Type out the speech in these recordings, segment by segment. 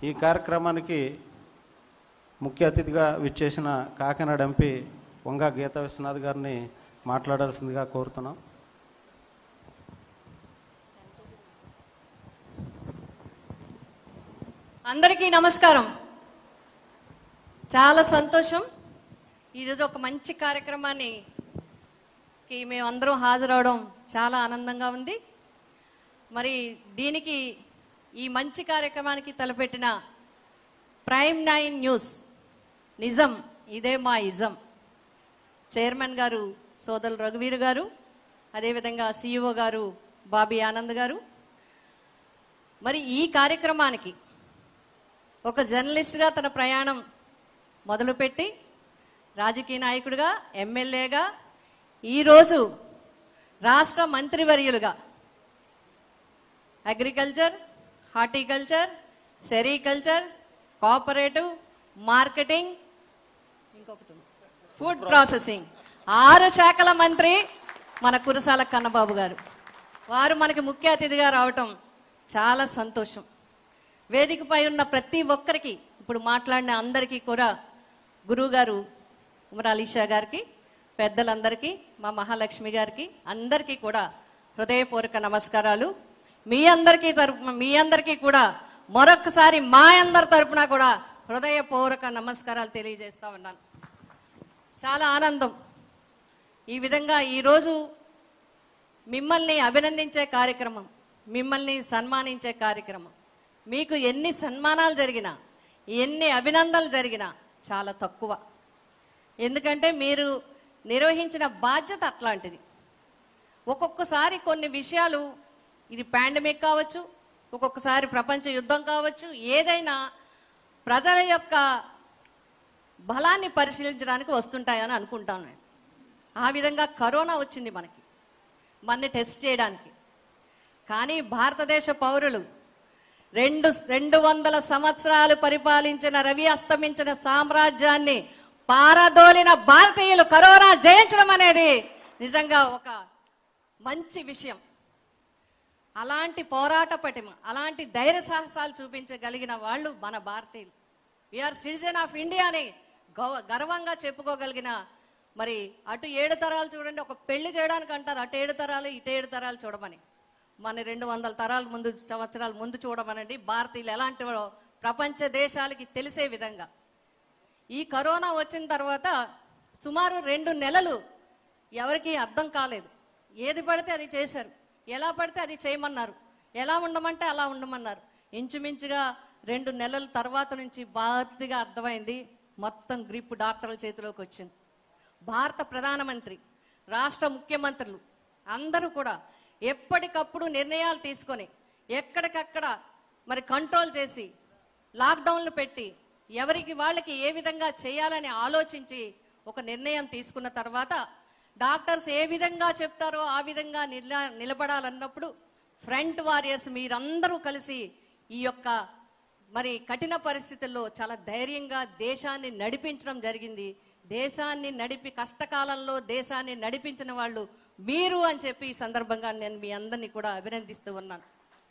ఈ కార్యక్రమానికి ముఖ్య అతిథిగా విచ్చేసిన కాకినాడ ఎంపీ వంగ గీతా విశ్వనాథ్ గారిని మాట్లాడాల్సిందిగా కోరుతున్నాం అందరికీ నమస్కారం చాలా సంతోషం ఈరోజు ఒక మంచి కార్యక్రమాన్ని కి మేము అందరం హాజరవడం చాలా ఆనందంగా ఉంది మరి దీనికి ఈ మంచి కార్యక్రమానికి తలపెట్టిన ప్రైమ్ నైన్ న్యూస్ నిజం ఇదే మా ఇజం చైర్మన్ గారు సోదరు రఘువీర్ గారు అదేవిధంగా సిఇఓ గారు బాబీ ఆనంద్ గారు మరి ఈ కార్యక్రమానికి ఒక జర్నలిస్ట్గా తన ప్రయాణం మొదలుపెట్టి రాజకీయ నాయకుడిగా ఎమ్మెల్యేగా ఈరోజు రాష్ట్ర మంత్రివర్యులుగా agriculture horticulture sericulture cooperative marketing ఇంకొకటి ఉంది. ఫుడ్ ప్రాసెసింగ్ ఆరు శాఖల మంత్రి మన కురసాల కన్నబాబు గారు వారు మనకి ముఖ్య అతిథిగా రావటం చాలా సంతోషం వేదికపై ఉన్న ప్రతి ఒక్కరికి ఇప్పుడు మాట్లాడిన అందరికీ కూడా గురువు గారు ఉమర్ అలీషా గారికి పెద్దలందరికీ మా మహాలక్ష్మి గారికి అందరికీ కూడా హృదయపూర్వక నమస్కారాలు మీ అందరికీ తరపున మీ అందరికీ కూడా మరొకసారి మా అందరి తరపున కూడా హృదయపూర్వక నమస్కారాలు తెలియజేస్తా ఉన్నాను చాలా ఆనందం ఈ విధంగా ఈరోజు మిమ్మల్ని అభినందించే కార్యక్రమం మిమ్మల్ని సన్మానించే కార్యక్రమం మీకు ఎన్ని సన్మానాలు జరిగినా ఎన్ని అభినందనలు జరిగినా చాలా తక్కువ ఎందుకంటే మీరు నిర్వహించిన బాధ్యత అట్లాంటిది ఒక్కొక్కసారి కొన్ని విషయాలు ఇది పాండమిక్ కావచ్చు ఒక్కొక్కసారి ప్రపంచ యుద్ధం కావచ్చు ఏదైనా ప్రజల యొక్క బలాన్ని పరిశీలించడానికి వస్తుంటాయని అనుకుంటాను నేను ఆ విధంగా కరోనా వచ్చింది మనకి మనని టెస్ట్ చేయడానికి కానీ భారతదేశ పౌరులు రెండు రెండు వందల సంవత్సరాలు పరిపాలించిన రవి అస్తమించిన సామ్రాజ్యాన్ని పారదోలిన భారతీయులు కరోనా జయించడం అనేది నిజంగా ఒక మంచి విషయం అలాంటి పోరాట పటిమ అలాంటి ధైర్య సాహసాలు చూపించగలిగిన వాళ్ళు మన భారతీయులు వీఆర్ సిటిజన్ ఆఫ్ ఇండియా అని గౌ- గర్వంగా చెప్పుకోగలిగిన మరి అటు ఏడు తరాలు చూడండి ఒక పెళ్లి చేయడానికి అంటారు అటు ఏడు తరాలు ఇటు ఏడు తరాలు చూడమని మన రెండు వందల తరాల ముందు సంవత్సరాల ముందు చూడమనండి భారతీయులు ఎలాంటి వారో ప్రపంచ దేశాలకి తెలిసే విధంగా ఈ కరోనా వచ్చిన తర్వాత సుమారు రెండు నెలలు ఎవరికి అర్థం కాలేదు ఏది పడితే అది చేశారు ఎలా పడితే అది చేయమన్నారు ఎలా ఉండమంటే అలా ఉండమన్నారు ఇంచుమించుగా రెండు నెలల తర్వాత నుంచి బాగా అర్థమైంది మొత్తం గ్రిప్ డాక్టర్ల చేతిలోకి వచ్చింది భారత ప్రధానమంత్రి రాష్ట్ర ముఖ్యమంత్రులు అందరూ కూడా ఎప్పటికప్పుడు నిర్ణయాలు తీసుకొని ఎక్కడికక్కడ మరి కంట్రోల్ చేసి లాక్డౌన్లు పెట్టి ఎవరికి వాళ్ళకి ఏ విధంగా చేయాలని ఆలోచించి ఒక నిర్ణయం తీసుకున్న తర్వాత డాక్టర్స్ ఏ విధంగా చెప్తారో ఆ విధంగా నిల నిలబడాలన్నప్పుడు ఫ్రంట్ వారియర్స్ మీరందరూ కలిసి ఈ యొక్క మరి కఠిన పరిస్థితుల్లో చాలా ధైర్యంగా దేశాన్ని నడిపించడం జరిగింది దేశాన్ని నడిపి కష్టకాలంలో దేశాన్ని నడిపించిన వాళ్ళు మీరు అని చెప్పి ఈ సందర్భంగా నేను మీ అందరినీ కూడా అభినందిస్తూ ఉన్నాను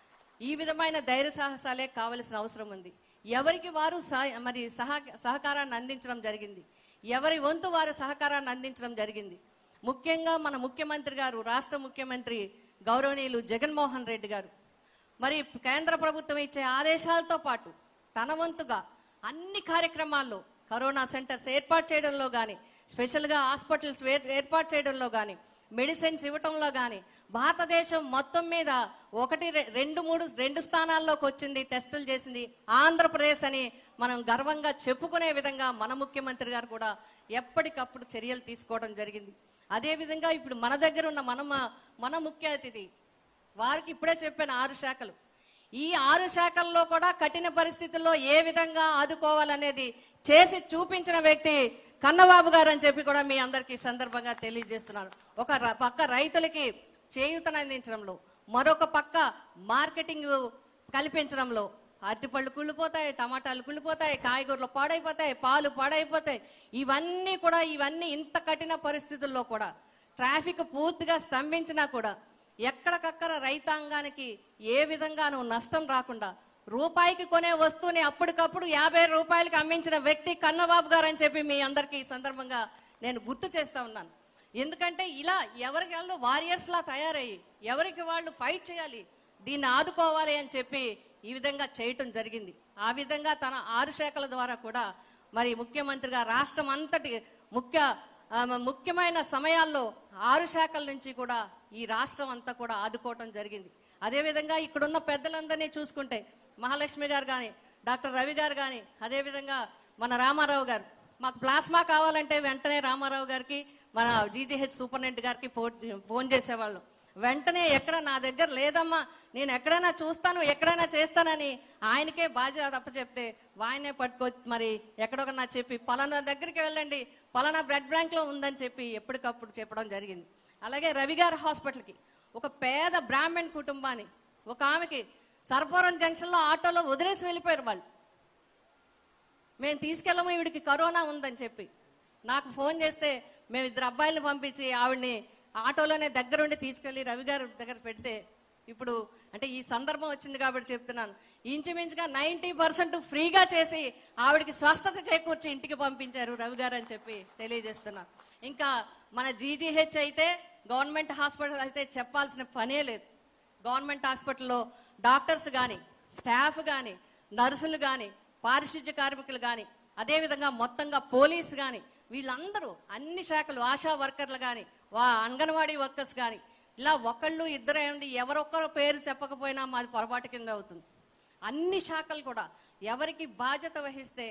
ఈ విధమైన ధైర్య సాహసాలే కావలసిన అవసరం ఉంది ఎవరికి వారు సహ- మరి సహ సహకారాన్ని అందించడం జరిగింది ఎవరి వంతు వారు సహకారాన్ని అందించడం జరిగింది ముఖ్యంగా మన ముఖ్యమంత్రి గారు రాష్ట్ర ముఖ్యమంత్రి గౌరవనీయులు జగన్మోహన్ రెడ్డి గారు మరి కేంద్ర ప్రభుత్వం ఇచ్చే ఆదేశాలతో పాటు తన వంతుగా అన్ని కార్యక్రమాల్లో కరోనా సెంటర్స్ ఏర్పాటు చేయడంలో కానీ స్పెషల్గా హాస్పిటల్స్ ఏ- ఏర్పాటు చేయడంలో కానీ మెడిసిన్స్ ఇవ్వటంలో కానీ భారతదేశం మొత్తం మీద ఒకటి రె- రెండు మూడు రెండు స్థానాల్లోకి వచ్చింది టెస్టులు చేసింది ఆంధ్రప్రదేశ్ అని మనం గర్వంగా చెప్పుకునే విధంగా మన ముఖ్యమంత్రి గారు కూడా ఎప్పటికప్పుడు చర్యలు తీసుకోవడం జరిగింది అదేవిధంగా ఇప్పుడు మన దగ్గర ఉన్న మన మన ముఖ్య అతిథి వారికి ఇప్పుడే చెప్పాను ఆరు శాఖలు ఈ ఆరు శాఖల్లో కూడా కఠిన పరిస్థితుల్లో ఏ విధంగా ఆదుకోవాలనేది చేసి చూపించిన వ్యక్తి కన్నబాబు గారు అని చెప్పి కూడా మీ అందరికీ ఈ సందర్భంగా తెలియజేస్తున్నాను ఒక ర- పక్క రైతులకి చేయూతను అందించడంలో మరొక పక్క మార్కెటింగ్ కల్పించడంలో అరటిపళ్ళు కుళ్ళిపోతాయి టమాటాలు కుళ్ళిపోతాయి కాయగూరలు పాడైపోతాయి పాలు పాడైపోతాయి ఇవన్నీ కూడా ఇవన్నీ ఇంత కఠిన పరిస్థితుల్లో కూడా ట్రాఫిక్ పూర్తిగా స్తంభించినా కూడా ఎక్కడికక్కడ రైతాంగానికి ఏ విధంగానూ నష్టం రాకుండా రూపాయికి కొనే వస్తువుని అప్పటికప్పుడు యాభై రూపాయలకి అమ్మించిన వ్యక్తి కన్నబాబు గారు అని చెప్పి మీ అందరికీ ఈ సందర్భంగా నేను గుర్తు చేస్తా ఉన్నాను ఎందుకంటే ఇలా ఎవరికి వాళ్ళు వారియర్స్ లా తయారయ్యి ఎవరికి వాళ్ళు ఫైట్ చేయాలి దీన్ని ఆదుకోవాలి అని చెప్పి ఈ విధంగా చేయటం జరిగింది ఆ విధంగా తన ఆరు శాఖల ద్వారా కూడా మరి ముఖ్యమంత్రిగా రాష్ట్రం అంతటి ముఖ్య ఆ, ముఖ్యమైన సమయాల్లో ఆరు శాఖల నుంచి కూడా ఈ రాష్ట్రం అంతా కూడా ఆదుకోవటం జరిగింది అదేవిధంగా ఇక్కడున్న పెద్దలందరినీ చూసుకుంటే మహాలక్ష్మి గారు కానీ డాక్టర్ రవి గారు కానీ అదేవిధంగా మన రామారావు గారు మాకు ప్లాస్మా కావాలంటే వెంటనే రామారావు గారికి మన జీజీహెచ్ సూపరింటెండెంట్ గారికి ఫోన్ ఫోన్ చేసేవాళ్ళు వెంటనే ఎక్కడ నా దగ్గర లేదమ్మా నేను ఎక్కడైనా చూస్తాను ఎక్కడైనా చేస్తానని ఆయనకే బాధ్యత చెప్తే ఆయనే పట్టుకో మరి ఎక్కడొకన్నా చెప్పి పలానా దగ్గరికి వెళ్ళండి పలానా బ్లడ్ బ్యాంక్ లో ఉందని చెప్పి ఎప్పటికప్పుడు చెప్పడం జరిగింది అలాగే రవి గారి హాస్పిటల్కి ఒక పేద బ్రాహ్మణ్ కుటుంబాన్ని ఒక ఆమెకి సర్పవరం జంక్షన్లో ఆటోలో వదిలేసి వెళ్ళిపోయారు వాళ్ళు మేము తీసుకెళ్ళము ఈవిడికి కరోనా ఉందని చెప్పి నాకు ఫోన్ చేస్తే మేము ఇద్దరు అబ్బాయిలను పంపించి ఆవిడ్ని ఆటోలోనే దగ్గరుండి తీసుకెళ్లి రవి గారి దగ్గర పెడితే ఇప్పుడు అంటే ఈ సందర్భం వచ్చింది కాబట్టి చెప్తున్నాను ఇంచుమించుగా నైంటీ పర్సెంట్ ఫ్రీగా చేసి ఆవిడకి స్వస్థత చేకూర్చి ఇంటికి పంపించారు రవి గారు అని చెప్పి తెలియజేస్తున్నాను ఇంకా మన జీజీహెచ్ అయితే గవర్నమెంట్ హాస్పిటల్ అయితే చెప్పాల్సిన పనే లేదు గవర్నమెంట్ హాస్పిటల్లో డాక్టర్స్ కానీ స్టాఫ్ కానీ నర్సులు కానీ పారిశుద్ధ్య కార్మికులు కానీ అదేవిధంగా మొత్తంగా పోలీస్ కానీ వీళ్ళందరూ అన్ని శాఖలు ఆశా వర్కర్లు కానీ వా అంగన్వాడీ వర్కర్స్ కానీ ఇలా ఒకళ్ళు ఇద్దరు ఏంటి ఎవరొక్కరు పేరు చెప్పకపోయినా మాది పొరపాటు కింద అవుతుంది అన్ని శాఖలు కూడా ఎవరికి బాధ్యత వహిస్తే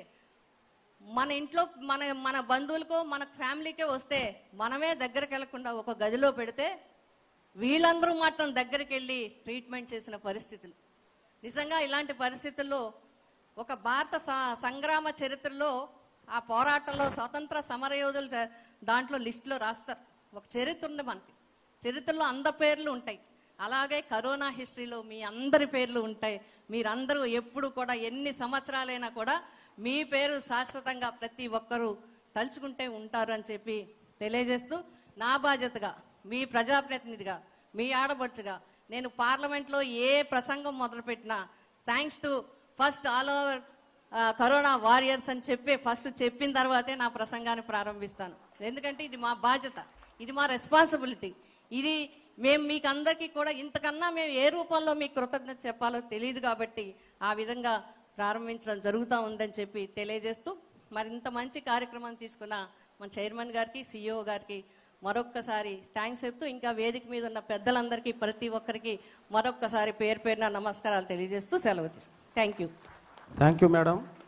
మన ఇంట్లో మన మన బంధువులకో మన ఫ్యామిలీకే వస్తే మనమే దగ్గరికి వెళ్లకుండా ఒక గదిలో పెడితే వీళ్ళందరూ మాత్రం దగ్గరికి వెళ్ళి ట్రీట్మెంట్ చేసిన పరిస్థితులు నిజంగా ఇలాంటి పరిస్థితుల్లో ఒక భారత స- సంగ్రామ చరిత్రలో ఆ పోరాటంలో స్వతంత్ర సమరయోధులు చ- దాంట్లో లిస్టులో రాస్తారు ఒక చరిత్ర ఉంది మనకి చరిత్రలో అందరి పేర్లు ఉంటాయి అలాగే కరోనా హిస్టరీలో మీ అందరి పేర్లు ఉంటాయి మీరందరూ ఎప్పుడు కూడా ఎన్ని సంవత్సరాలైనా కూడా మీ పేరు శాశ్వతంగా ప్రతి ఒక్కరూ తలుచుకుంటే ఉంటారు అని చెప్పి తెలియజేస్తూ నా బాధ్యతగా మీ ప్రజాప్రతినిధిగా మీ ఆడబడుచుగా నేను పార్లమెంట్లో ఏ ప్రసంగం మొదలుపెట్టినా thanks to first all over corona warriors అని చెప్పి ఫస్ట్ చెప్పిన తర్వాతే నా ప్రసంగాన్ని ప్రారంభిస్తాను ఎందుకంటే ఇది మా బాధ్యత ఇది మా రెస్పాన్సిబిలిటీ ఇది మేము మీకు అందరికీ కూడా ఇంతకన్నా మేము ఏ రూపంలో మీకు కృతజ్ఞత చెప్పాలో తెలియదు కాబట్టి ఆ విధంగా ప్రారంభించడం జరుగుతూ ఉందని చెప్పి తెలియజేస్తూ మరి ఇంత మంచి కార్యక్రమం తీసుకున్న మన చైర్మన్ గారికి సిఇఓ గారికి మరొక్కసారి థ్యాంక్స్ చెప్తూ ఇంకా వేదిక మీద ఉన్న పెద్దలందరికీ ప్రతి ఒక్కరికి మరొక్కసారి పేరు పేరున నమస్కారాలు తెలియజేస్తూ సెలవు thank you thank you madam